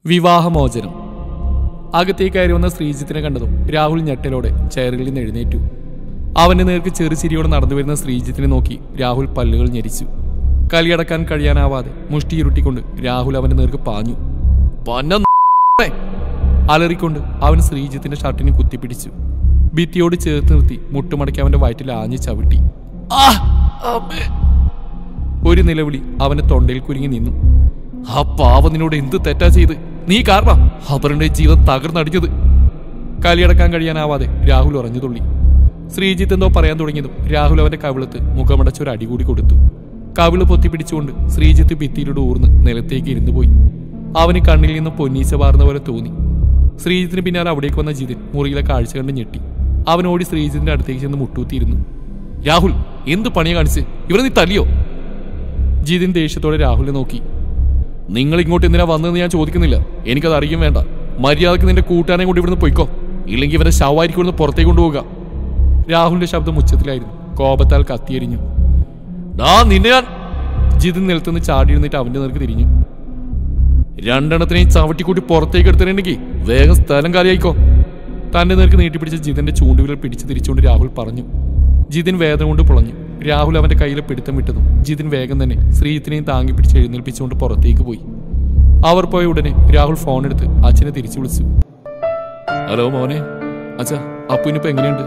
വിവാഹമോചനം അകത്തേക്ക് കയറി വന്ന ശ്രീജിത്തിനെ കണ്ടതും രാഹുൽ ഞെട്ടലോടെ ചെയറിൽ നിന്ന് എഴുന്നേറ്റു അവന്റെ നേർക്ക് ചെറു ചിരിയോടെ നടന്നു വരുന്ന ശ്രീജിത്തിനെ നോക്കി രാഹുൽ പല്ലുകൾ ഞെരിച്ചു കലിയടക്കാൻ കഴിയാനാവാതെ മുഷ്ടി ഇരുട്ടിക്കൊണ്ട് രാഹുൽ അവന്റെ നേർക്ക് പാഞ്ഞു പന്ന അലറിക്കൊണ്ട് അവൻ ശ്രീജിത്തിന്റെ ഷർട്ടിനെ കുത്തിപ്പിടിച്ചു ഭിത്തിയോട് ചേർത്ത് നിർത്തി മുട്ടുമടക്കി അവന്റെ വയറ്റിൽ ആഞ്ഞു ചവിട്ടി ആ അമ്മേ ഒരു നിലവിളി അവന്റെ തൊണ്ടയിൽ കുരുങ്ങി നിന്നു ആ പാവ നിന്നോട് എന്ത് തെറ്റാ ചെയ്ത് നീ കാരണം അവരുടെ ജീവിതം തകർന്നടിഞ്ഞത് കലിയടക്കാൻ കഴിയാനാവാതെ രാഹുൽ ഉറഞ്ഞു തുള്ളി ശ്രീജിത്ത് എന്തോ പറയാൻ തുടങ്ങിയതും രാഹുൽ അവന്റെ കവിളത്ത് മുഖമടച്ച് ഒരു അടി കൂടി കൊടുത്തു കവിള് പൊത്തിപ്പിടിച്ചുകൊണ്ട് ശ്രീജിത്ത് ഭിത്തിയിലൂടെ ഊർന്ന് നിലത്തേക്ക് ഇരുന്നു പോയി അവന് കണ്ണിൽ നിന്ന് പൊന്നീച്ച പാർന്ന പോലെ തോന്നി ശ്രീജിത്തിന് പിന്നാലെ അവിടേക്ക് വന്ന ജിതിൻ മുറിയിലെ കാഴ്ച കണ്ട് ഞെട്ടി അവൻ ഓടി ശ്രീജിത്തിന്റെ അടുത്തേക്ക് ചെന്ന് മുട്ടൂത്തിയിരുന്നു രാഹുൽ എന്ത് പണിയാ കാണിച്ച് ഇവരെ നീ തല്ലിയോ ജിതിൻ ദേഷ്യത്തോടെ രാഹുലിനെ നോക്കി നിങ്ങൾ ഇങ്ങോട്ട് എന്തിനാ വന്നതെന്ന് ഞാൻ ചോദിക്കുന്നില്ല എനിക്കത് അറിയും വേണ്ട മര്യാദക്ക് നിന്റെ കൂട്ടാനെ കൊണ്ട് ഇവിടുന്ന് പൊയ്ക്കോ ഇല്ലെങ്കിൽ ഇവന്റെ ശവായിരിക്കും ഇവിടുന്ന് പുറത്തേക്ക് കൊണ്ടുപോകുക രാഹുലിന്റെ ശബ്ദം ഉച്ചത്തിലായിരുന്നു കോപത്താൽ കത്തിയെരിഞ്ഞു ഡാ നിന്നെ ഞാൻ ജിതിൻ നിലത്തുനിന്ന് ചാടി എഴുന്നിട്ട് അവന്റെ നേർക്ക് തിരിഞ്ഞു രണ്ടെണ്ണത്തിനെയും ചവിട്ടിക്കൂട്ടി പുറത്തേക്ക് എടുത്തിട്ടുണ്ടെങ്കിൽ വേഗം സ്ഥലം കാലിയായിക്കോ തന്റെ നേർക്ക് നീട്ടിപ്പിടിച്ച ജിതിന്റെ ചൂണ്ടുവിരൽ പിടിച്ചു തിരിച്ചുകൊണ്ട് രാഹുൽ പറഞ്ഞു ജിതിൻ വേദന കൊണ്ട് പുളഞ്ഞു രാഹുൽ അവന്റെ കയ്യിലെ പിടുത്തം വിട്ടതും ജിതിൻ വേഗം തന്നെ ശ്രീജിത്തിനെയും താങ്ങി പിടിച്ച് എഴുന്നേൽപ്പിച്ചുകൊണ്ട് പുറത്തേക്ക് പോയി അവർ പോയ ഉടനെ രാഹുൽ ഫോൺ എടുത്ത് അച്ഛനെ തിരിച്ചു വിളിച്ചു ഹലോ മോനെ അച്ഛാ അപ്പുവിനിപ്പോ എങ്ങനെയുണ്ട്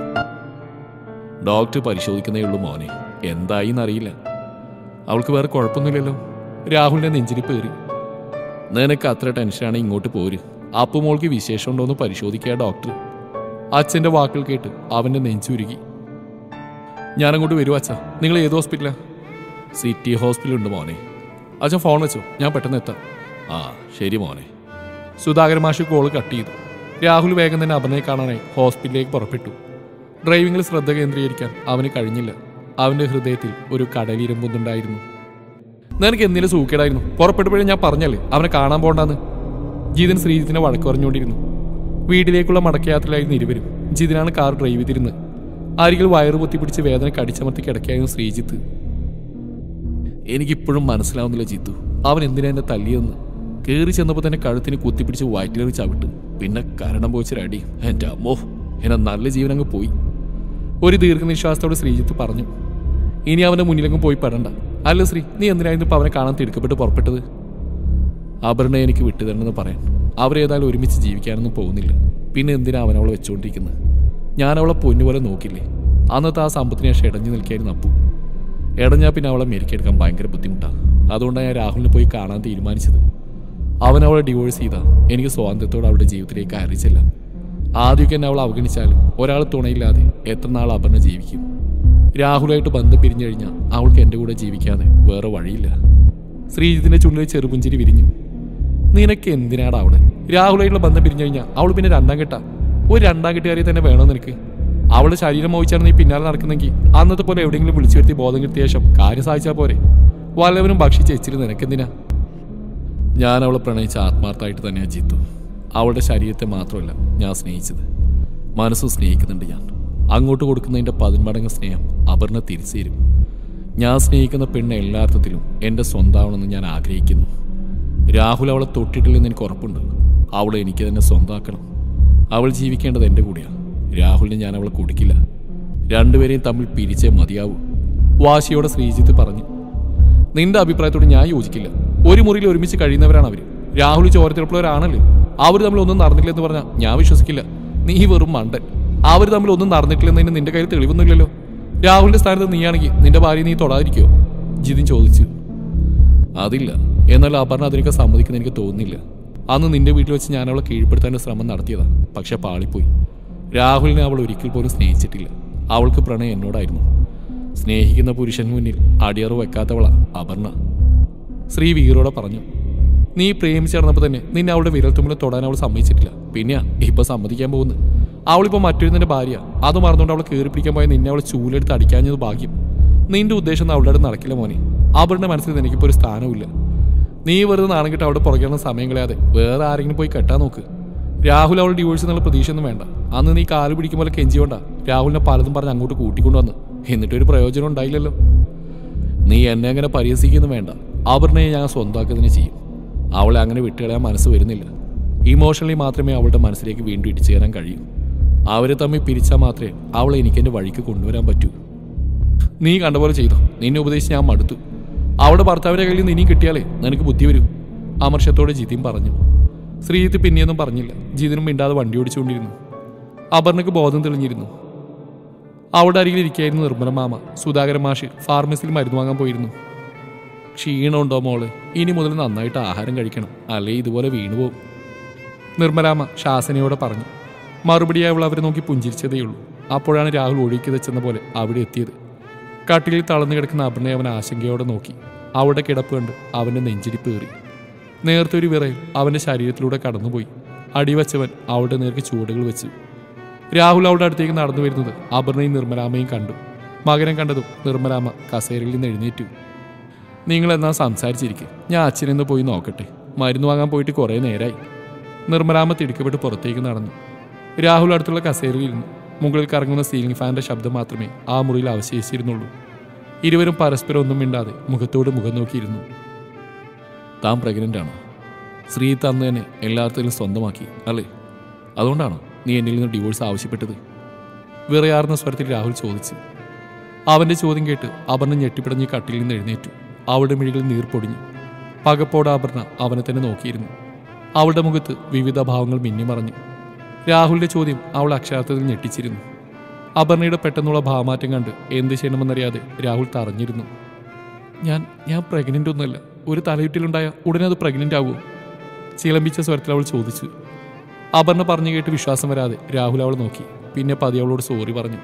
ഡോക്ടർ പരിശോധിക്കുന്നേ ഉള്ളൂ മോനെ എന്തായി എന്നറിയില്ല അവൾക്ക് വേറെ കുഴപ്പമൊന്നുമില്ലല്ലോ രാഹുലിന്റെ നെഞ്ചിരി പേറി നിനക്ക് അത്ര ടെൻഷനാണ് ഇങ്ങോട്ട് പോര് അപ്പു മോൾക്ക് വിശേഷമുണ്ടോ എന്ന് പരിശോധിക്കുക ഡോക്ടർ അച്ഛന്റെ വാക്കുകൾ കേട്ട് അവന്റെ നെഞ്ചുരുകി ഞാനങ്ങോട്ട് വരുവാ അച്ഛാ നിങ്ങൾ ഏത് ഹോസ്പിറ്റലാ സിറ്റി ഹോസ്പിറ്റലുണ്ട് മോനെ അച്ഛൻ ഫോൺ വെച്ചോ ഞാൻ പെട്ടെന്ന് എത്താം ആ ശരി മോനെ സുധാകരൻ മാഷ് കോൾ കട്ട് ചെയ്തു രാഹുൽ വേഗം തന്നെ അപർണയെ കാണാനായി ഹോസ്പിറ്റലിലേക്ക് പുറപ്പെട്ടു ഡ്രൈവിംഗിൽ ശ്രദ്ധ കേന്ദ്രീകരിക്കാൻ അവന് കഴിഞ്ഞില്ല അവന്റെ ഹൃദയത്തിൽ ഒരു കടലിരമ്പുന്നുണ്ടായിരുന്നു നിനക്ക് എന്തെങ്കിലും സൂക്കേടായിരുന്നു പുറപ്പെട്ടപ്പോഴേ ഞാൻ പറഞ്ഞല്ലേ അവനെ കാണാൻ പോണ്ടെന്ന് ജിതിൻ ശ്രീജിത്തിനെ വഴക്ക് പറഞ്ഞുകൊണ്ടിരുന്നു വീട്ടിലേക്കുള്ള മടക്കയാത്രയിലായിരുന്നു ഇരുവരും ജിതിനാണ് കാർ ഡ്രൈവ് ചെയ്തിരുന്നത് അരികിൽ വയറ് പൊത്തിപ്പിടിച്ച് വേദന കടിച്ചമർത്തി കിടക്കുകയായിരുന്നു ശ്രീജിത്ത് എനിക്കിപ്പോഴും മനസ്സിലാവുന്നില്ല ജിത്തു അവൻ എന്തിനാ എന്നെ തല്ലിയെന്ന് കയറി ചെന്നപ്പോൾ തന്നെ കഴുത്തിന് കുത്തിപ്പിടിച്ച് വയറ്റിലേറി ചവിട്ട് പിന്നെ കരണം പോച്ചൊരടി എൻ്റെ അമ്മോ എന്നെ നല്ല ജീവൻ അങ്ങ് പോയി ഒരു ദീർഘനിശ്വാസത്തോടെ ശ്രീജിത്ത് പറഞ്ഞു ഇനി അവന്റെ മുന്നിലെങ്ങും പോയി പെടണ്ട അല്ല ശ്രീ നീ എന്തിനായിരുന്നു ഇപ്പൊ അവനെ കാണാൻ തിടുക്കപ്പെട്ട് പുറപ്പെട്ടത് അപർണയെ എനിക്ക് വിട്ടുതരണമെന്ന് പറയാൻ അവരേതായാലും ഒരുമിച്ച് ജീവിക്കാനൊന്നും പോകുന്നില്ല പിന്നെ എന്തിനാ അവൻ അവളെ വെച്ചുകൊണ്ടിരിക്കുന്നത് ഞാൻ അവളെ പൊന്നുപോലെ നോക്കില്ലേ അന്നത്തെ ആ സമ്പത്തിന് ശേഷം ഇടഞ്ഞു നിൽക്കായിരുന്നു അപ്പു ഇടഞ്ഞാൽ പിന്നെ അവളെ മെരിക്കെടുക്കാൻ ഭയങ്കര ബുദ്ധിമുട്ടാണ് അതുകൊണ്ടാണ് ഞാൻ രാഹുലിനെ പോയി കാണാൻ തീരുമാനിച്ചത് അവൻ അവളെ ഡിവോഴ്സ് ചെയ്താൽ എനിക്ക് സ്വാതന്ത്ര്യത്തോടെ അവളുടെ ജീവിതത്തിലേക്ക് അറിയിച്ചില്ല ആദ്യമൊക്കെ എന്നെ അവൾ അവഗണിച്ചാലും ഒരാൾ തുണയില്ലാതെ എത്ര നാൾ അപർണ ജീവിക്കും രാഹുലായിട്ട് ബന്ധം പിരിഞ്ഞു കഴിഞ്ഞാൽ അവൾക്ക് എൻ്റെ കൂടെ ജീവിക്കാതെ വേറെ വഴിയില്ല ശ്രീജിത്തിന്റെ ചുണ്ടിൽ ചെറുപുഞ്ചിരി വിരിഞ്ഞു നിനക്ക് എന്തിനാടാ അവിടെ രാഹുലായിട്ടുള്ള ബന്ധം പിരിഞ്ഞു കഴിഞ്ഞാൽ അവൾ പിന്നെ രണ്ടാം കെട്ട ഒരു രണ്ടാം കെട്ടുകാരി തന്നെ വേണോ നിനക്ക് അവളുടെ ശരീരം മോഹിച്ചാണ് നീ പിന്നാലെ നടക്കുന്നെങ്കിൽ അന്നത്തെ പോലെ എവിടെയെങ്കിലും വിളിച്ചു വരുത്തി ബോധം കിട്ടിയ ശേഷം കാര്യം സാധിച്ചാൽ പോരെ വല്ലവനും ഭക്ഷിച്ച് വെച്ചിട്ട് നിനക്കെന്തിനാ ഞാൻ അവളെ പ്രണയിച്ച ആത്മാർത്ഥമായിട്ട് തന്നെയാണ് ജിത്തു അവളുടെ ശരീരത്തെ മാത്രമല്ല ഞാൻ സ്നേഹിച്ചത് മനസ്സ് സ്നേഹിക്കുന്നുണ്ട് ഞാൻ അങ്ങോട്ട് കൊടുക്കുന്നതിൻ്റെ പതിന്മടങ്ങ് സ്നേഹം അപർണ തിരിച്ചു തരും ഞാൻ സ്നേഹിക്കുന്ന പെണ്ണ് എല്ലാ അർത്ഥത്തിലും എൻ്റെ സ്വന്തമാവണമെന്ന് ഞാൻ ആഗ്രഹിക്കുന്നു രാഹുൽ അവളെ തൊട്ടിട്ടില്ലെന്ന് എനിക്ക് ഉറപ്പുണ്ട് അവളെ എനിക്ക് തന്നെ സ്വന്തമാക്കണം അവൾ ജീവിക്കേണ്ടത് എൻ്റെ കൂടെയാണ് രാഹുലിനെ ഞാൻ അവളെ കൊടുക്കില്ല രണ്ടുപേരെയും തമ്മിൽ പിരിച്ചേ മതിയാവൂ വാശിയോടെ ശ്രീജിത്ത് പറഞ്ഞു നിന്റെ അഭിപ്രായത്തോട് ഞാൻ യോജിക്കില്ല ഒരു മുറിയിൽ ഒരുമിച്ച് കഴിയുന്നവരാണ് അവർ രാഹുൽ ചോരത്തിലുള്ളവരാണല്ലേ അവർ തമ്മിൽ ഒന്നും നടന്നിട്ടില്ലെന്ന് പറഞ്ഞാൽ ഞാൻ വിശ്വസിക്കില്ല നീ വെറും മണ്ടൻ അവർ തമ്മിൽ ഒന്നും നടന്നിട്ടില്ലെന്നതിന് നിന്റെ കയ്യിൽ തെളിവൊന്നുമില്ലല്ലോ രാഹുലിന്റെ സ്ഥാനത്ത് നീയാണെങ്കിൽ നിന്റെ ഭാര്യ നീ തൊടാതിരിക്കോ ജിതിൻ ചോദിച്ചു അതില്ല എന്നാൽ അപർണ അതിനൊക്കെ സമ്മതിക്കുന്ന എനിക്ക് തോന്നുന്നില്ല അന്ന് നിന്റെ വീട്ടിൽ വെച്ച് ഞാൻ അവളെ കീഴ്പ്പെടുത്താൻ ശ്രമം നടത്തിയതാ പക്ഷെ പാളിപ്പോയി രാഹുലിനെ അവൾ ഒരിക്കൽ പോലും സ്നേഹിച്ചിട്ടില്ല അവൾക്ക് പ്രണയം എന്നോടായിരുന്നു സ്നേഹിക്കുന്ന പുരുഷന് മുന്നിൽ അടിയറു വെക്കാത്തവളാ അപർണ ശ്രീ വീറോടെ പറഞ്ഞു നീ പ്രേമിച്ച് നടന്നപ്പോൾ തന്നെ നിന്നെ അവളുടെ വിരൽത്തുമ്പിൽ തൊടാൻ അവൾ സമ്മതിച്ചിട്ടില്ല പിന്നെയാ ഇപ്പൊ സമ്മതിക്കാൻ പോകുന്നു അവളിപ്പോ മറ്റൊരുന്നിന്റെ ഭാര്യ അത് മറന്നുകൊണ്ട് അവളെ കയറി പിടിക്കാൻ പോയ നിന്നെ അവളെ ചൂലെടുത്ത് അടിക്കാഞ്ഞത് ഭാഗ്യം നിന്റെ ഉദ്ദേശം ഒന്നും അവളുടെ അടുത്ത് നടക്കില്ല മോനെ അവളുടെ മനസ്സിൽ നിനക്കിപ്പോ ഒരു സ്ഥാനമില്ല നീ വെറുതെ നാണം കിട്ട് അവിടെ പുറകെ നടന്ന് സമയം കളയാതെ വേറെ ആരെങ്കിലും പോയി കെട്ടാൻ നോക്ക് രാഹുൽ അവൾ ഡിവോഴ്സ് എന്നുള്ള പ്രതീക്ഷയൊന്നും വേണ്ട അന്ന് നീ കാല് പിടിക്കും പോലെ കെഞ്ചിയോണ്ടാ രാഹുലിനെ പലതും പറഞ്ഞ് അങ്ങോട്ട് കൂട്ടിക്കൊണ്ടുവന്ന് എന്നിട്ടൊരു പ്രയോജനം ഉണ്ടായില്ലല്ലോ നീ എന്നെ അങ്ങനെ പരിഹസിക്കുന്നു വേണ്ട അപർണയെ ഞാൻ സ്വന്തമാക്കുന്നതിന് ചെയ്യും അവളെ അങ്ങനെ വിട്ടുകളയാൻ മനസ്സ് വരുന്നില്ല ഇമോഷണലി മാത്രമേ അവളുടെ മനസ്സിലേക്ക് വീണ്ടും ഇടിച്ചു കയറാൻ കഴിയൂ അവരെ തമ്മിൽ പിരിച്ചാൽ മാത്രമേ അവളെ എനിക്ക് എൻ്റെ വഴിക്ക് കൊണ്ടുവരാൻ പറ്റൂ നീ കണ്ട പോലെ ചെയ്തോ നിന്നെ ഉപദേശിച്ച് ഞാൻ മടുത്തു അവളുടെ ഭർത്താവിന്റെ കയ്യിൽ നിന്ന് ഇനി കിട്ടിയാലേ നിനക്ക് ബുദ്ധി വരൂ അമർഷത്തോടെ ജിതിൻ പറഞ്ഞു ശ്രീജിത്ത് പിന്നെയൊന്നും പറഞ്ഞില്ല ജിതിനും മിണ്ടാതെ വണ്ടി ഓടിച്ചുകൊണ്ടിരുന്നു അപർണക്ക് ബോധം തെളിഞ്ഞിരുന്നു അവിടെ അരികിൽ ഇരിക്കുകയായിരുന്നു നിർമ്മല മാമ സുധാകരൻ മാഷ് ഫാർമസിയിൽ മരുന്ന് വാങ്ങാൻ പോയിരുന്നു ക്ഷീണമുണ്ടോ മോള് ഇനി മുതൽ നന്നായിട്ട് ആഹാരം കഴിക്കണം അല്ലേ ഇതുപോലെ വീണുപോകും നിർമ്മലാമ്മ ശാസനയോടെ പറഞ്ഞു മറുപടിയായി അവൾ അവരെ നോക്കി പുഞ്ചിരിച്ചതേയുള്ളൂ അപ്പോഴാണ് രാഹുൽ ഒഴുക്കി വെച്ചെന്ന പോലെ അവിടെ എത്തിയത് കട്ടിലിൽ തളർന്നു കിടക്കുന്ന അപർണയെ അവൻ ആശങ്കയോടെ നോക്കി അവിടെ കിടപ്പ് കണ്ട് അവൻ്റെ നെഞ്ചിരിപ്പ് ഏറി നേരത്തെ ഒരു വിറയിൽ അവൻ്റെ ശരീരത്തിലൂടെ കടന്നുപോയി അടിവച്ചവൻ അവളുടെ നേർക്ക് ചുവടുകൾ വെച്ചു രാഹുൽ അവളുടെ അടുത്തേക്ക് നടന്നു വരുന്നത് അപർണയും നിർമ്മലാമ്മയും കണ്ടു മകനെ കണ്ടതും നിർമ്മലാമ്മ കസേരയിൽ നിന്ന് എഴുന്നേറ്റു നിങ്ങൾ എന്നാ സംസാരിച്ചിരിക്കും ഞാൻ അച്ഛനെന്ന് പോയി നോക്കട്ടെ മരുന്ന് വാങ്ങാൻ പോയിട്ട് കുറേ നേരമായി നിർമ്മലാമ്മ തിടുക്കപ്പെട്ട് പുറത്തേക്ക് നടന്നു രാഹുൽ അടുത്തുള്ള കസേരയിൽ ഇരുന്നു മുകളിൽ കറങ്ങുന്ന സീലിംഗ് ഫാനിന്റെ ശബ്ദം മാത്രമേ ആ മുറിയിൽ അവശേഷിച്ചിരുന്നുള്ളൂ ഇരുവരും പരസ്പരം ഒന്നും മിണ്ടാതെ മുഖത്തോട് മുഖം നോക്കിയിരുന്നു താൻ പ്രഗ്നന്റ് ആണോ ശ്രീത്ത് അന്ന് തന്നെ എല്ലാത്തിലും സ്വന്തമാക്കി അല്ലേ അതുകൊണ്ടാണോ നീ എന്നിൽ നിന്ന് ഡിവോഴ്സ് ആവശ്യപ്പെട്ടത് വിറയാർന്ന സ്വരത്തിൽ രാഹുൽ ചോദിച്ചു അവന്റെ ചോദ്യം കേട്ട് അപർണ ഞെട്ടിപ്പിടഞ്ഞ് കട്ടിലിൽ നിന്ന് എഴുന്നേറ്റു അവളുടെ മിഴികളിൽ നീർ പൊടിഞ്ഞു പകപ്പോടെ അപർണ അവനെ തന്നെ നോക്കിയിരുന്നു അവളുടെ മുഖത്ത് വിവിധ ഭാവങ്ങൾ മിന്നിമറഞ്ഞു രാഹുലിന്റെ ചോദ്യം അവൾ അക്ഷരാർത്ഥത്തിൽ ഞെട്ടിച്ചിരുന്നു അപർണയുടെ പെട്ടെന്നുള്ള ഭാവമാറ്റം കണ്ട് എന്ത് ചെയ്യണമെന്നറിയാതെ രാഹുൽ തറഞ്ഞിരുന്നു ഞാൻ ഞാൻ പ്രഗ്നന്റ് ഒന്നുമല്ല ഒരു തലയുട്ടിലുണ്ടായ ഉടനെ അത് പ്രഗ്നന്റ് ആവുമോ ചിലമ്പിച്ച സ്വരത്തിൽ അവൾ ചോദിച്ചു അപർണ പറഞ്ഞു കേട്ട് വിശ്വാസം വരാതെ രാഹുൽ അവളെ നോക്കി പിന്നെ പതി അവളോട് സോറി പറഞ്ഞു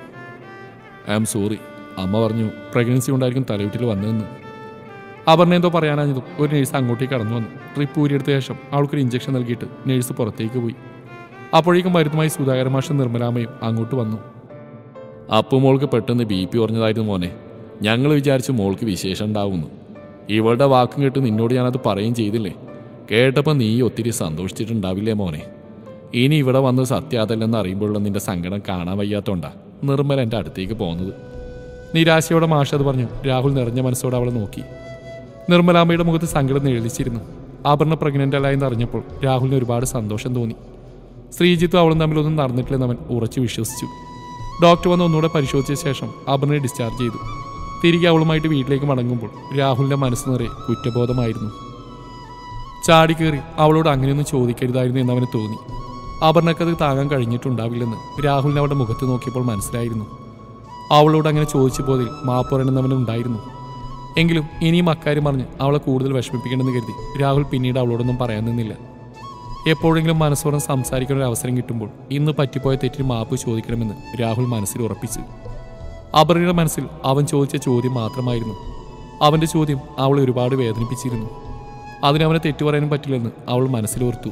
ഐ ആം സോറി അമ്മ പറഞ്ഞു പ്രഗ്നൻസി ഉണ്ടായിരിക്കും തലയുട്ടിൽ വന്നതെന്ന് അപർണ എന്തോ പറയാനാഞ്ഞതും ഒരു നേഴ്സ് അങ്ങോട്ടേക്ക് കടന്നു വന്നു ട്രിപ്പ് ഊരിയെടുത്ത ശേഷം അവൾക്കൊരു ഇഞ്ചക്ഷൻ നൽകിയിട്ട് നേഴ്സ് പുറത്തേക്ക് പോയി അപ്പോഴേക്കും മരുന്നുമായി സുധാകര മാഷും നിർമ്മലാമ്മയും അങ്ങോട്ട് വന്നു അപ്പു മോൾക്ക് പെട്ടെന്ന് ബി പി കുറഞ്ഞതായിരുന്നു മോനെ ഞങ്ങൾ വിചാരിച്ചു മോൾക്ക് വിശേഷം ഉണ്ടാവുന്നു ഇവളുടെ വാക്കും കേട്ട് നിന്നോട് ഞാനത് പറയുകയും ചെയ്തില്ലേ കേട്ടപ്പോൾ നീ ഒത്തിരി സന്തോഷിച്ചിട്ടുണ്ടാവില്ലേ മോനെ ഇനി ഇവിടെ വന്ന് സത്യം അതല്ലെന്ന് അറിയുമ്പോഴുള്ള നിന്റെ സങ്കടം കാണാൻ വയ്യാത്തോണ്ടാ നിർമ്മല എൻ്റെ അടുത്തേക്ക് പോകുന്നത് നിരാശയോടെ മാഷ് അത് പറഞ്ഞു രാഹുൽ നിറഞ്ഞ മനസ്സോടെ അവളെ നോക്കി നിർമ്മലാമ്മയുടെ മുഖത്ത് സങ്കടം നിഴലിച്ചിരുന്നു ആഭരണ പ്രഗ്നന്റ് അല്ല എന്ന് അറിഞ്ഞപ്പോൾ രാഹുലിന് ഒരുപാട് സന്തോഷം തോന്നി ശ്രീജിത്തും അവളും തമ്മിലൊന്നും നടന്നിട്ടില്ലെന്ന് അവൻ ഉറച്ചു വിശ്വസിച്ചു ഡോക്ടർ വന്ന് ഒന്നുകൂടെ പരിശോധിച്ച ശേഷം അപർണയെ ഡിസ്ചാർജ് ചെയ്തു തിരികെ അവളുമായിട്ട് വീട്ടിലേക്ക് മടങ്ങുമ്പോൾ രാഹുലിന്റെ മനസ്സ് നിറയെ കുറ്റബോധമായിരുന്നു ചാടിക്കേറി അവളോട് അങ്ങനെയൊന്നും ചോദിക്കരുതായിരുന്നു എന്ന് അവന് തോന്നി അപർണക്കത് താങ്ങാൻ കഴിഞ്ഞിട്ടുണ്ടാവില്ലെന്ന് രാഹുലിനെ അവളുടെ മുഖത്ത് നോക്കിയപ്പോൾ മനസ്സിലായിരുന്നു അവളോട് അങ്ങനെ ചോദിച്ചു പോതിൽ മാപ്പ് പറയണമെന്നവനുണ്ടായിരുന്നു എങ്കിലും ഇനിയും അക്കാര്യം പറഞ്ഞ് അവളെ കൂടുതൽ വിഷമിപ്പിക്കണമെന്ന് കരുതി രാഹുൽ പിന്നീട് അവളോടൊന്നും പറയാൻ നിന്നില്ല എപ്പോഴെങ്കിലും മനസ്സോടെ സംസാരിക്കാൻ ഒരു അവസരം കിട്ടുമ്പോൾ ഇന്ന് പറ്റിപ്പോയ തെറ്റിന് മാപ്പ് ചോദിക്കണമെന്ന് രാഹുൽ മനസ്സിൽ ഉറപ്പിച്ചു അപർണയുടെ മനസ്സിൽ അവൻ ചോദിച്ച ചോദ്യം മാത്രമായിരുന്നു അവന്റെ ചോദ്യം അവളെ ഒരുപാട് വേദനിപ്പിച്ചിരുന്നു അതിനവനെ തെറ്റു പറയാനും പറ്റില്ലെന്ന് അവൾ മനസ്സിലോർത്തു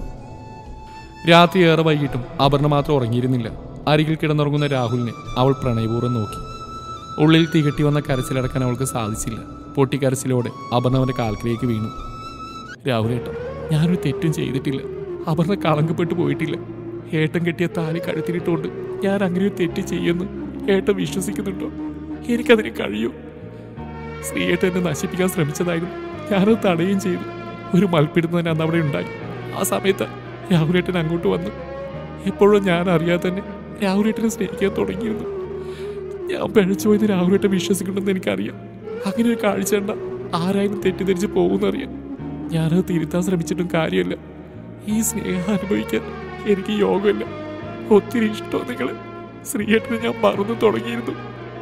രാത്രി ഏറെ വൈകിട്ടും അപർണ മാത്രം ഉറങ്ങിയിരുന്നില്ല അരികിൽ കിടന്നുറങ്ങുന്ന രാഹുലിനെ അവൾ പ്രണയപൂർവ്വം നോക്കി ഉള്ളിൽ തികട്ടി വന്ന കരച്ചിലടക്കാൻ അവൾക്ക് സാധിച്ചില്ല പൊട്ടിക്കരച്ചിലോടെ അപർണ അവന്റെ കാൽക്കിലേക്ക് വീണു രാഹുലേട്ടൻ ഞാനൊരു തെറ്റും ചെയ്തിട്ടില്ല അപർണ കളങ്കപ്പെട്ടു പോയിട്ടില്ല ഏട്ടൻ കെട്ടിയ താലി കഴുത്തിലിട്ടുകൊണ്ട് ഞാൻ അങ്ങനെ ഒരു തെറ്റ് ചെയ്യുന്നു ഏട്ടൻ വിശ്വസിക്കുന്നുണ്ടോ എനിക്കതിന് കഴിയൂ ശ്രീയേട്ടൻ എന്നെ നശിപ്പിക്കാൻ ശ്രമിച്ചതായിരുന്നു ഞാനത് തടയുകയും ചെയ്തു ഒരു മൽപ്പിടുന്ന തന്നെ അന്ന് അവിടെ ഉണ്ടായി ആ സമയത്ത് രാഹുലേട്ടൻ അങ്ങോട്ട് വന്നു എപ്പോഴും ഞാൻ അറിയാതെ തന്നെ രാഹുലേട്ടനെ സ്നേഹിക്കാൻ തുടങ്ങിയിരുന്നു ഞാൻ പഴച്ചു പോയത് രാഹുലേട്ടൻ വിശ്വസിക്കണമെന്ന് എനിക്കറിയാം അങ്ങനെ ഒരു കാഴ്ച കണ്ട ആരായാലും തെറ്റിദ്ധരിച്ച് പോകുമെന്നറിയാം ഞാനത് തിരുത്താൻ ശ്രമിച്ചിട്ടും കാര്യമില്ല ഈ സ്നേഹം അനുഭവിക്കാൻ എനിക്ക് യോഗമില്ല ഒത്തിരി ഇഷ്ടം നിങ്ങള് ശ്രീയേട്ടനെ ഞാൻ മറന്നു തുടങ്ങിയിരുന്നു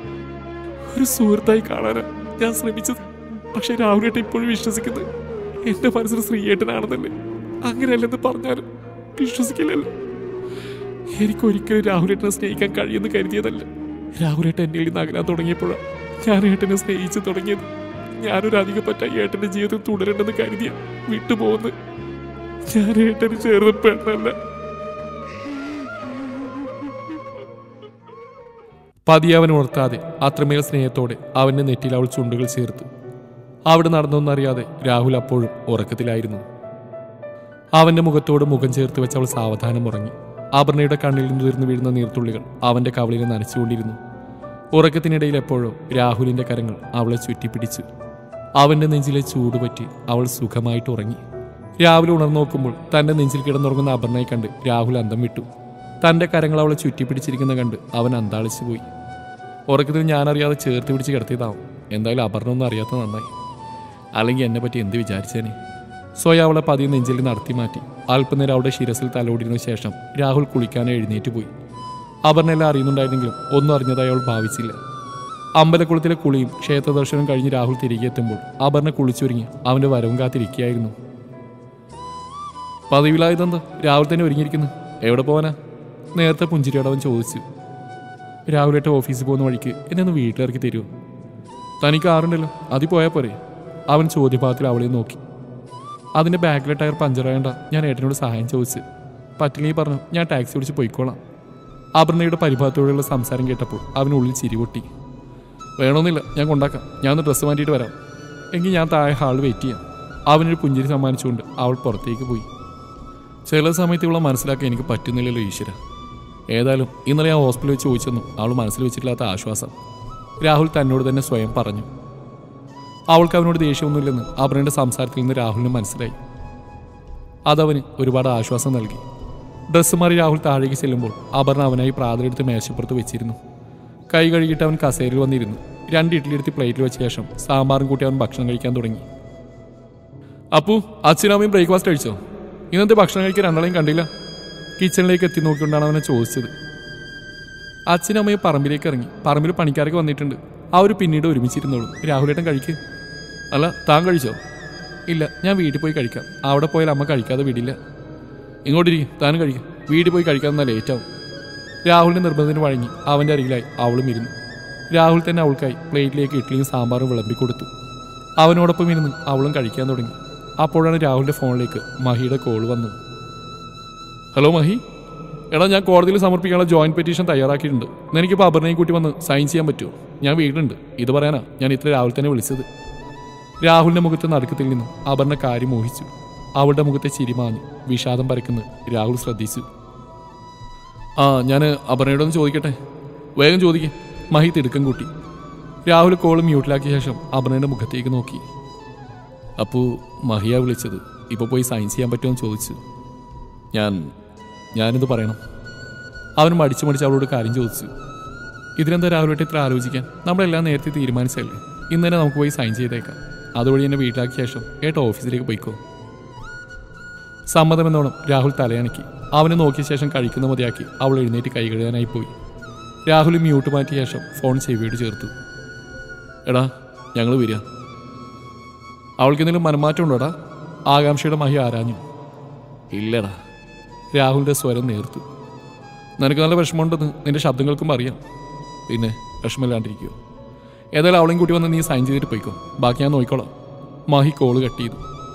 ഒരു സുഹൃത്തായി കാണാനാ ഞാൻ ശ്രമിച്ചത് പക്ഷെ രാഹുലേട്ടൻ ഇപ്പോഴും വിശ്വസിക്കുന്നത് എന്റെ മനസ്സിൽ ശ്രീയേട്ടനാണെന്നല്ലേ അങ്ങനെയല്ലെന്ന് പറഞ്ഞാലും വിശ്വസിക്കില്ലല്ലോ എനിക്ക് ഒരിക്കലും രാഹുലേട്ടനെ സ്നേഹിക്കാൻ കഴിയുമെന്ന് കരുതിയതല്ല രാഹുലേട്ടൻ എന്നിൽ നിന്ന് അകലാൻ തുടങ്ങിയപ്പോഴാണ് ഞാൻ ഏട്ടനെ സ്നേഹിച്ചു തുടങ്ങിയത് ഞാനൊരു അധിക പറ്റ ഏട്ടന്റെ ജീവിതം തുടരണ്ടെന്ന് കരുതിയ വിട്ടുപോകുന്നത് ഞാൻ ഏട്ടന് ചേർന്ന് പെണ്ണല്ല പതിയെ അവൻ ഉണർത്താതെ അത്രമേൽ സ്നേഹത്തോടെ അവന്റെ നെറ്റിയിൽ അവൾ ചുണ്ടുകൾ ചേർത്തു അവിടെ നടന്നൊന്നറിയാതെ രാഹുൽ അപ്പോഴും ഉറക്കത്തിലായിരുന്നു അവന്റെ മുഖത്തോട് മുഖം ചേർത്ത് വെച്ച് അവൾ സാവധാനം ഉറങ്ങി അപർണയുടെ കണ്ണിൽ നിന്ന് ഉയർന്നു വീഴുന്ന നീർത്തുള്ളികൾ അവന്റെ കവളിനെ നനച്ചുകൊണ്ടിരുന്നു ഉറക്കത്തിനിടയിൽ എപ്പോഴോ രാഹുലിന്റെ കരങ്ങൾ അവളെ ചുറ്റിപ്പിടിച്ചു അവന്റെ നെഞ്ചിലെ ചൂട് പറ്റി അവൾ സുഖമായിട്ട് ഉറങ്ങി രാവിലെ ഉണർന്നു നോക്കുമ്പോൾ തന്റെ നെഞ്ചിൽ കിടന്നുറങ്ങുന്ന അപർണയെ കണ്ട് രാഹുൽ അന്തം വിട്ടു തന്റെ കരങ്ങൾ അവളെ ചുറ്റിപ്പിടിച്ചിരിക്കുന്ന കണ്ട് അവൻ അന്താളിച്ചു പോയി ഉറക്കത്തിൽ ഞാനറിയാതെ ചേർത്ത് പിടിച്ച് കിടത്തിയതാവും എന്തായാലും അപർണ ഒന്നും അറിയാത്ത നന്നായി അല്ലെങ്കിൽ എന്നെ പറ്റി എന്ത് വിചാരിച്ചേനെ സ്വയം അവളെ പതിയെ നെഞ്ചിൽ നടത്തി മാറ്റി അല്പനേരം അവളുടെ ശിരസിൽ തലോടിയിരുന്ന ശേഷം രാഹുൽ കുളിക്കാനെ എഴുന്നേറ്റ് പോയി അപർണെല്ലാം അറിയുന്നുണ്ടായിരുന്നെങ്കിലും ഒന്നും അറിഞ്ഞതായി അവൾ ഭാവിച്ചില്ല അമ്പലക്കുളത്തിലെ കുളിയും ക്ഷേത്ര ദർശനവും കഴിഞ്ഞ് രാഹുൽ തിരികെ എത്തുമ്പോൾ അപർണ കുളിച്ചൊരുങ്ങി അവന്റെ വരവും കാത്തിരിക്കുകയായിരുന്നു പതിവിലായതെന്ത് രാഹുൽ തന്നെ ഒരുങ്ങിയിരിക്കുന്നു എവിടെ പോവാനാ നേരത്തെ പുഞ്ചിരിയോട് അവൻ ചോദിച്ചു രാഹുലേട്ട ഓഫീസിൽ പോകുന്ന വഴിക്ക് എന്നെ ഒന്ന് വീട്ടിലിറക്കി തരുമോ തനിക്ക് ആറുണ്ടല്ലോ അതിൽ പോയാൽ പോരെ അവൻ ചോദ്യഭാഗത്തിൽ അവളെ നോക്കി അതിൻ്റെ ബാക്കിലെ ടയർ പഞ്ചറായണ്ട ഞാൻ ഏട്ടനോട് സഹായം ചോദിച്ചു പറ്റില്ലെങ്കിൽ പറഞ്ഞു ഞാൻ ടാക്സി ഓടിച്ച് പോയിക്കോളാം അപർണയുടെ പരിഭാഗത്തോടെയുള്ള സംസാരം കേട്ടപ്പോൾ അവനുള്ളിൽ ചിരി പൊട്ടി വേണമെന്നില്ല ഞാൻ കൊണ്ടാക്കാം ഞാൻ ഒന്ന് ഡ്രസ്സ് മാറ്റിയിട്ട് വരാം എങ്കിൽ ഞാൻ താഴെ ഹാളിൽ വെയിറ്റ് ചെയ്യാം അവനൊരു പുഞ്ചിരി സമ്മാനിച്ചുകൊണ്ട് അവൾ പുറത്തേക്ക് പോയി ചില സമയത്ത് ഇവളെ മനസ്സിലാക്കാൻ എനിക്ക് പറ്റുന്നില്ലല്ലോ ഈശ്വര ഏതായാലും ഇന്നലെ ഞാൻ ഹോസ്പിറ്റലിൽ വെച്ച് ചോദിച്ചെന്നും അവൾ മനസ്സിൽ വെച്ചിട്ടില്ലാത്ത ആശ്വാസം രാഹുൽ തന്നോട് തന്നെ സ്വയം പറഞ്ഞു അവൾക്ക് അവനോട് ദേഷ്യമൊന്നുമില്ലെന്ന് അപർണയുടെ സംസാരത്തിൽ നിന്ന് രാഹുലിന് മനസ്സിലായി അതവന് ഒരുപാട് ആശ്വാസം നൽകി ഡ്രസ്സ് മാറി രാഹുൽ താഴേക്ക് ചെല്ലുമ്പോൾ അപർണ അവനായി പ്രാതലെടുത്ത് മേശപ്പുറത്ത് വെച്ചിരുന്നു കൈ കഴുകിയിട്ട് അവൻ കസേരയിൽ വന്നിരുന്നു രണ്ട് ഇഡ്ഡലി എടുത്ത് പ്ലേറ്റിൽ വെച്ച ശേഷം സാമ്പാറും കൂട്ടി അവൻ ഭക്ഷണം കഴിക്കാൻ തുടങ്ങി അപ്പു അച്ഛനമ്മയും ബ്രേക്ക്ഫാസ്റ്റ് കഴിച്ചോ ഇന്നത്തെ ഭക്ഷണം കഴിക്കാൻ രണ്ടാളെയും കണ്ടില്ല കിച്ചണിലേക്ക് എത്തി നോക്കിക്കൊണ്ടാണ് അവനെ ചോദിച്ചത് അച്ഛനമ്മയും പറമ്പിലേക്ക് ഇറങ്ങി പറമ്പിൽ പണിക്കാരൊക്കെ വന്നിട്ടുണ്ട് അവർ പിന്നീട് ഒരുമിച്ചിരുന്നോളൂ രാഹുലേട്ടൻ കഴിക്ക് അല്ല താൻ കഴിച്ചോ ഇല്ല ഞാൻ വീട്ടിൽ പോയി കഴിക്കാം അവിടെ പോയാൽ അമ്മ കഴിക്കാതെ വിടില്ല ഇങ്ങോട്ടിരിക്കും താനും കഴിക്കും വീട്ടിൽ പോയി കഴിക്കാൻ എന്നാൽ ലേറ്റാവും രാഹുലിന്റെ നിർബന്ധത്തിന് വഴങ്ങി അവന്റെ അരികിലായി അവളും ഇരുന്നു രാഹുൽ തന്നെ അവൾക്കായി പ്ലേറ്റിലേക്ക് ഇഡ്ഡലിയും സാമ്പാറും വിളമ്പി കൊടുത്തു അവനോടൊപ്പം ഇരുന്ന് അവളും കഴിക്കാൻ തുടങ്ങി അപ്പോഴാണ് രാഹുലിന്റെ ഫോണിലേക്ക് മഹിയുടെ കോൾ വന്നത് ഹലോ മഹി എടാ ഞാൻ കോടതിയിൽ സമർപ്പിക്കാനുള്ള ജോയിന്റ് പെറ്റീഷൻ തയ്യാറാക്കിയിട്ടുണ്ട് എനിക്കിപ്പോൾ അപർണയും കൂട്ടി വന്ന് സൈൻ ചെയ്യാൻ പറ്റുമോ ഞാൻ വീടുണ്ട് ഇത് പറയാനാ ഞാൻ ഇത്ര രാവിലെ തന്നെ വിളിച്ചത് രാഹുലിന്റെ മുഖത്തെ നടുക്കത്തിൽ നിന്നും അപർണ കാര്യം മോഹിച്ചു അവളുടെ മുഖത്തെ ചിരി മാഞ്ഞു വിഷാദം പരക്കുന്ന രാഹുൽ ശ്രദ്ധിച്ചു ആ ഞാൻ അപർണയോടൊന്ന് ചോദിക്കട്ടെ വേഗം ചോദിക്കേ മഹി തിടുക്കം കൂട്ടി രാഹുൽ കോള് മ്യൂട്ടിലാക്കിയ ശേഷം അപർണയുടെ മുഖത്തേക്ക് നോക്കി അപ്പോൾ മഹിയ വിളിച്ചത് ഇപ്പോൾ പോയി സൈൻ ചെയ്യാൻ പറ്റുമോ എന്ന് ചോദിച്ചു ഞാൻ ഞാനിത് പറയണം അവൻ മടിച്ചു മടിച്ച് അവളോട് കാര്യം ചോദിച്ചു ഇതിനെന്താ രാഹുലായിട്ട് ഇത്ര ആലോചിക്കാൻ നമ്മളെല്ലാം നേരത്തെ തീരുമാനിച്ചല്ലേ ഇന്ന് തന്നെ നമുക്ക് പോയി സൈൻ ചെയ്തേക്കാം അതുവഴി എന്നെ വീട്ടിലാക്കിയ ശേഷം ഏട്ട ഓഫീസിലേക്ക് പോയിക്കോ സമ്മതമെന്നോണം രാഹുൽ തലയണക്കി അവനെ നോക്കിയ ശേഷം കഴിക്കുന്ന മതിയാക്കി അവൾ എഴുന്നേറ്റ് കൈ കഴുകാനായി പോയി രാഹുൽ മ്യൂട്ട് മാറ്റിയ ശേഷം ഫോൺ ചെവിയോട് ചേർത്തു എടാ ഞങ്ങൾ വരിക അവൾക്ക് എന്തെങ്കിലും മനംമാറ്റം ഉണ്ടോടാ ആകാംക്ഷയുടെ മഹി ആരാഞ്ഞു ഇല്ലടാ രാഹുലിന്റെ സ്വരം നേർത്തു നിനക്ക് നല്ല വിഷമമുണ്ടെന്ന് നിന്റെ ശബ്ദങ്ങൾക്കും അറിയാം പിന്നെ വിഷമമില്ലാണ്ടിരിക്കുമോ ഏതായാലും അവളെയും കൂട്ടി വന്ന് നീ സൈൻ ചെയ്തിട്ട് പോയിക്കോ ബാക്കി ഞാൻ നോക്കിക്കോളാം മാഹി കോള് കട്ട് ചെയ്തു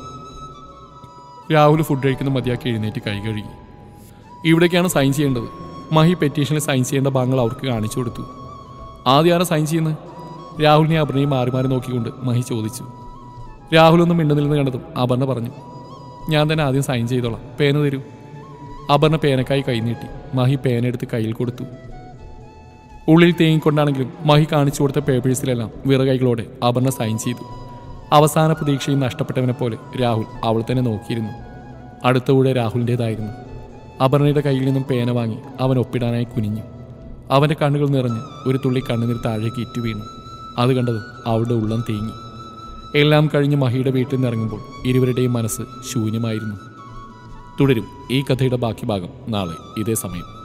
രാഹുൽ ഫുഡ് കഴിക്കുന്ന മതിയാക്കി എഴുന്നേറ്റ് കൈ കഴുകി ഇവിടേക്കാണ് സൈൻ ചെയ്യേണ്ടത് മഹി പെറ്റീഷനിൽ സൈൻ ചെയ്യേണ്ട ഭാഗങ്ങൾ അവർക്ക് കാണിച്ചു കൊടുത്തു ആദ്യം ആരാ സൈൻ ചെയ്യുന്നത് രാഹുലിനെ അപർണയും മാറി മാറി നോക്കിക്കൊണ്ട് മഹി ചോദിച്ചു രാഹുൽ ഒന്നും മിണ്ടുന്നില്ലെന്ന് കണ്ടതും അപർണ പറഞ്ഞു ഞാൻ തന്നെ ആദ്യം സൈൻ ചെയ്തോളാം പേന തരൂ അപർണ പേനക്കായി കൈ നീട്ടി മഹി പേനെടുത്ത് കയ്യിൽ കൊടുത്തു ഉള്ളിൽ തേങ്ങിക്കൊണ്ടാണെങ്കിലും മഹി കാണിച്ചു കൊടുത്ത പേപ്പേഴ്സിലെല്ലാം വിറകൈകളോടെ അപർണ സൈൻ ചെയ്തു അവസാന പ്രതീക്ഷയും നഷ്ടപ്പെട്ടവനെ പോലെ രാഹുൽ അവൾ തന്നെ നോക്കിയിരുന്നു അടുത്ത കൂടെ രാഹുലിൻ്റെതായിരുന്നു അപർണയുടെ കയ്യിൽ നിന്നും പേന വാങ്ങി അവൻ ഒപ്പിടാനായി കുനിഞ്ഞു അവൻ്റെ കണ്ണുകൾ നിറഞ്ഞ് ഒരു തുള്ളി കണ്ണുനീർ താഴേക്ക് ഇറ്റു വീണു അത് കണ്ടത് അവളുടെ ഉള്ളം തേങ്ങി എല്ലാം കഴിഞ്ഞ് മഹിയുടെ വീട്ടിൽ നിന്ന് ഇറങ്ങുമ്പോൾ ഇരുവരുടെയും മനസ്സ് ശൂന്യമായിരുന്നു തുടരും ഈ കഥയുടെ ബാക്കി ഭാഗം നാളെ ഇതേ സമയം